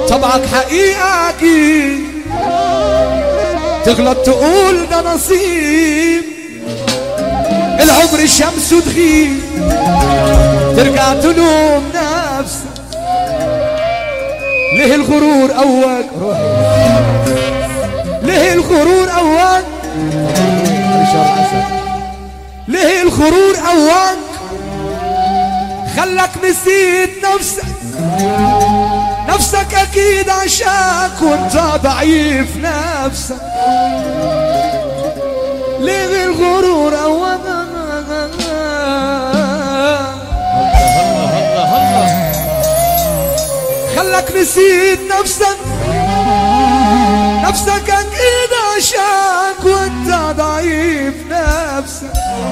طبعك حقيقة أكيد تغلط تقول ده نصيب العمر شمس وتغيب ترجع تلوم نفسك ليه الغرور أول ليه الغرور أول ليه الغرور أول خلك نسيت نفسك نفسك اكيد عشاك وانت ضعيف نفسك ليه الغرور اولا خلك نسيت نفسك نفسك اكيد عشاك وانت ضعيف نفسك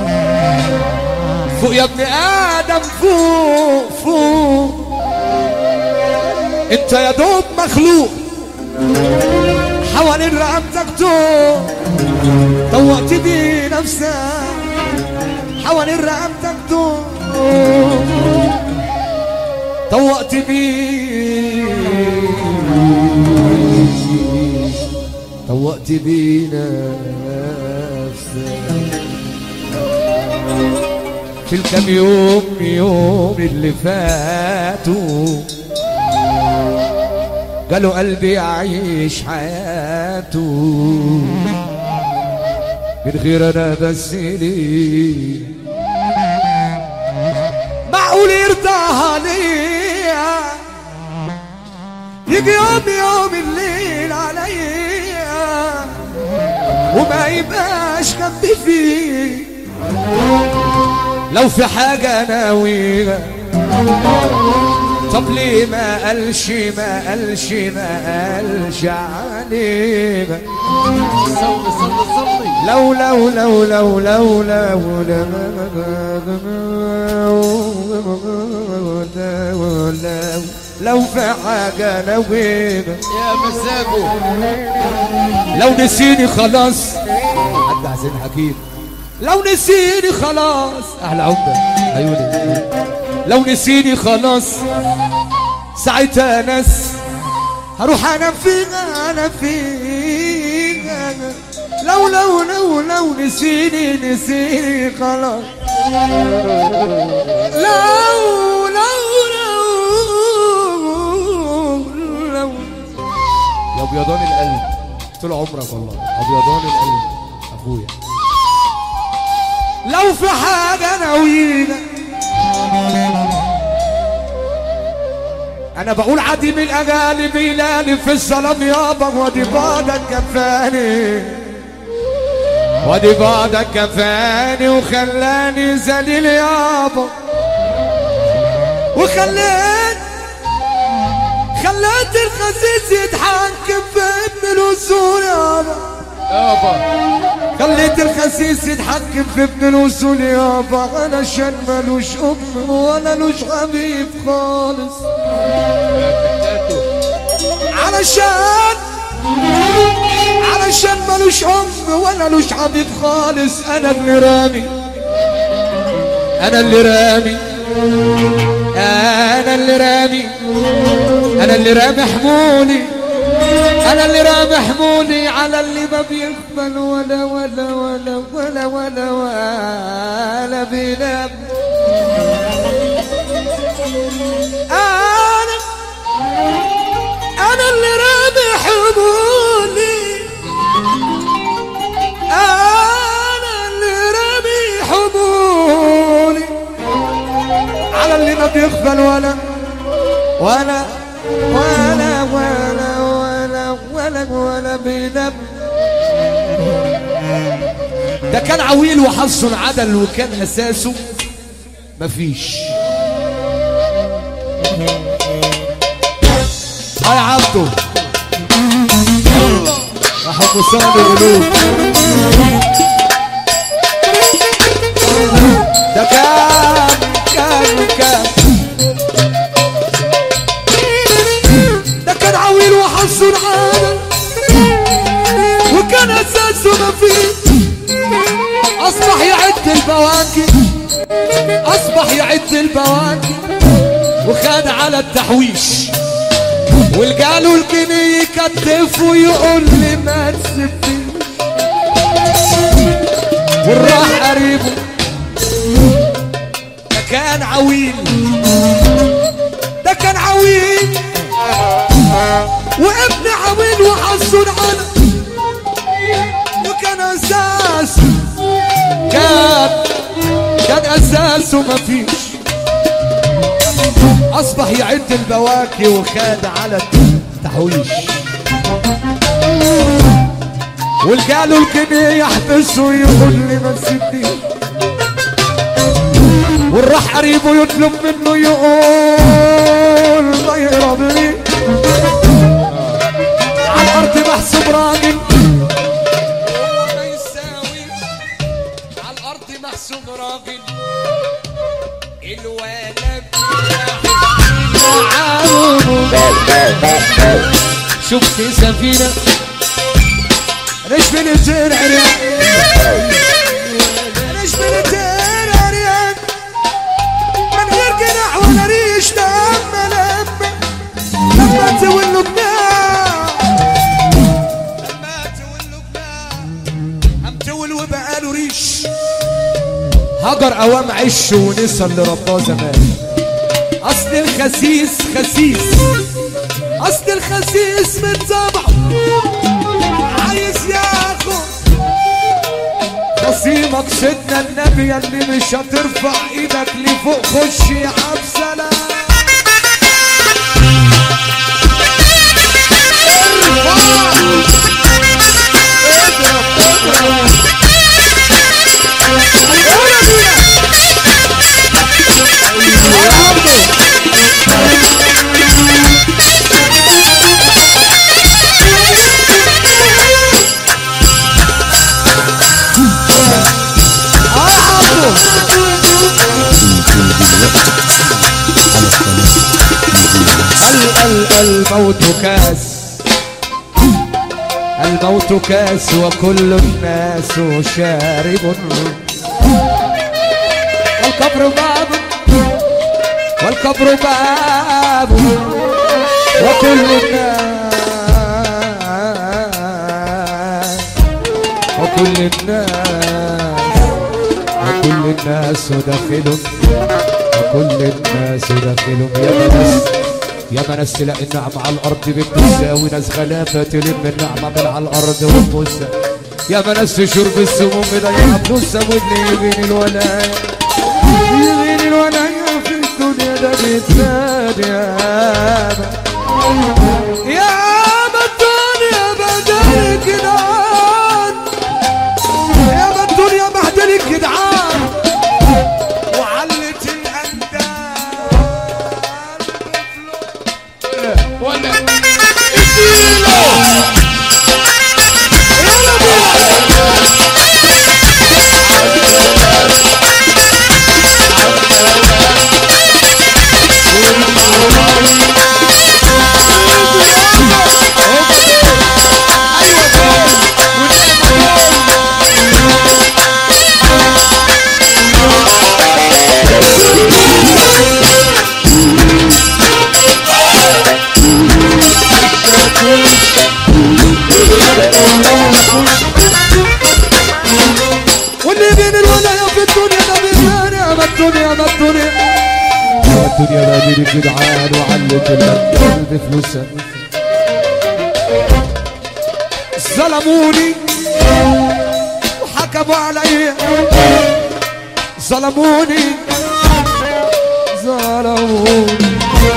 فوق يا ابن ادم فوق فوق انت يا دوب مخلوق حوالين رقبتك توب طوقت بيه نفسك حوالين رقبتك توب طوقت بيه طوقت بيه نفسك في الكام يوم يوم اللي فاتوا قالوا قلبي أعيش حياته من غير أنا بس ليه معقول يرضاها ليا يجي يوم يوم الليل عليا وما يبقاش جنبي فيه لو في حاجة ناوية طب ليه ما قالش ما قالش ما قالش علينا صلي صلي صلي لو لو لو لو لو لو لو لو لو في حاجة نوينا يا مزاجه لو نسيني خلاص حد حسين حكيم لو نسيني خلاص احلى عمده عيوني لو نسيني خلاص ساعتها ناس هروح انا فيها انا فيها لو لو لو لو نسيني نسيني خلاص لو لو لو لو يا ابيضان القلب طول عمرك والله ابيضان القلب اخويا لو في حاجه ناوينا انا بقول عديم الاغاني بيلاني في الظلام يابا ودي بعدك كفاني ودي بعدك كفاني وخلاني ذليل يابا وخليت خليت الخسيس يتحكم في ابن الوصول يابا يابا خليت الخسيس يتحكم في ابن الوصول يابا علشان ملوش ام ولا لوش حبيب خالص علشان علشان ملوش ام ولا لوش حبيب خالص انا اللي رامي انا اللي رامي انا اللي رامي انا اللي رامي حمولي انا اللي رامي حمولي على اللي ما بيقبل ولا ولا ولا ولا ولا ولا بينام انا انا اللي رامي حمولي انا اللي رامي حمولي على اللي ما بيقبل ولا ولا ولا ولا ولا ولا ولا بينام ده كان عويل وحظه انعدل وكان اساسه مفيش هاي عبده يا حب صاد القلوب ده كان كان كان ده كان عويل وحظه انعدل وكان اساسه مفيش اصبح يعد البواكي اصبح يعد البواكي وخد على التحويش والقالوا الجنيه يكتف ويقول لي ما تسبني والراح قريبه ده كان عويل ده كان عويل وابن عويل وحصل على وكان اساس كان كان اساسه مفيش اصبح يعد البواكي وخاد على التحويش والقالوا الجنيه يحبسه ويقول لي ما تسيبنيش والراح قريبه يطلب منه يقول ما يهرب لي على الارض محسوب راجل هو ما يساوي على الارض محسوب راجل الولد شفت سفينة ليش بنتين عريان ليش بنتين عريان من غير قناع ولا ريش لما لما لما تولوا قناع لما تولوا قناع هم تول وبقاله ريش هجر اوام عش ونسى اللي رباه زمان اصل الخسيس خسيس اصل الخسيس من طبعه عايز ياخد خصيمك سيدنا النبي اللي مش هترفع ايدك لفوق خش يا عبد سلام ال- ال- الموت كاس الموت كاس وكل الناس شارب والقبر باب والقبر باب وكل الناس وكل الناس وكل الناس داخل وكل الناس داخل يا ناس يا ما ناس تلاقي النعمة على الأرض بتساوي ناس غلابة تلم النعمة من على الأرض وتبوسها يا ما ناس تشرب السموم ضيع فلوسها واللي يبين الولاية يبين الولاية في الدنيا ده بيتزاد يا ما يا ما الدنيا بدل جدعان يا ما الدنيا بهدل الجدعان وعلت الأندال ولا واللي بين الولاية في الدنيا ده بيبان ما الدنيا ما الدنيا ما الدنيا ما بين الجدعان وعلت الأندال بفلوسها ظلموني وحكموا علي ظلموني ظلموني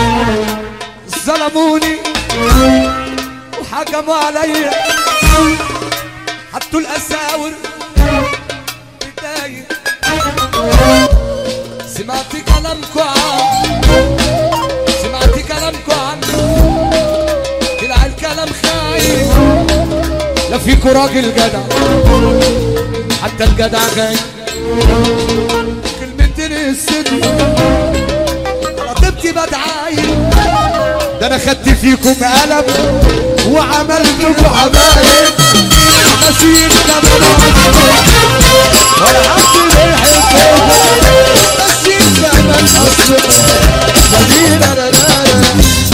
ظلموني وحكموا علي حطوا الأساور بداية سمعت كلامكم عن سمعت كلامكم عن طلع الكلام خايف لا فيكوا راجل جدع حتى الجدع غايب كلمتين السن رتبتي بدعايب ده انا خدت فيكم قلم وعملتكم عمايل نسيت كمان ولا حد بيحبكم نسيت كمان اصلكم مدينة لا لا لا